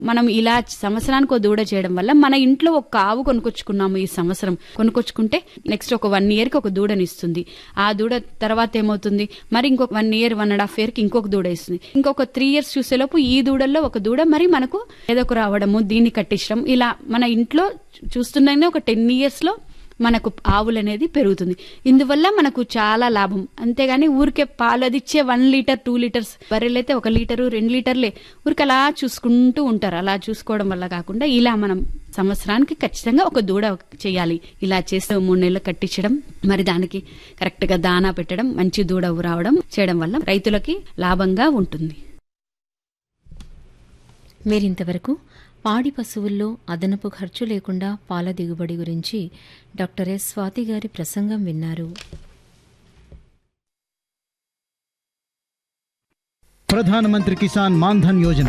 మనం ఇలా సంవత్సరానికి ఒక దూడ చేయడం వల్ల మన ఇంట్లో ఒక ఆవు కొనుక్కొచ్చుకున్నాము ఈ సంవత్సరం కొనుక్కొచ్చుకుంటే నెక్స్ట్ ఒక వన్ ఇయర్ కి ఒక దూడని ఇస్తుంది ఆ దూడ తర్వాత ఏమవుతుంది మరి ఇంకొక one year one and half year కి ఇంకొక దూడ ఇస్తుంది ఇంకొక త్రీ ఇయర్స్ చూసేలోపు ఈ దూడల్లో ఒక దూడ మరి మనకు ఏదో ఒక రావడము దీన్ని కట్టించడం ఇలా మన ఇంట్లో చూస్తున్నానే ఒక టెన్ ఇయర్స్ లో మనకు ఆవులు అనేది పెరుగుతుంది ఇందువల్ల మనకు చాలా లాభం అంతేగాని ఊరికే పాలు అది ఇచ్చే వన్ లీటర్ టూ లీటర్స్ బర్రెలైతే ఒక లీటరు రెండు లీటర్లే ఊరికి అలా చూసుకుంటూ ఉంటారు అలా చూసుకోవడం వల్ల కాకుండా ఇలా మనం సంవత్సరానికి ఖచ్చితంగా ఒక దూడ చేయాలి ఇలా చేస్తే మూడు నెలలు కట్టించడం మరి దానికి కరెక్ట్ గా దానా పెట్టడం మంచి దూడ రావడం చేయడం వల్ల రైతులకి లాభంగా ఉంటుంది మీరింతవరకు పాడి పశువుల్లో అదనపు ఖర్చు లేకుండా పాల దిగుబడి గురించి డాక్టర్ ఎస్ స్వాతి గారి ప్రసంగం విన్నారు ప్రధానమంత్రి కిసాన్ మాన్ధన్ యోజన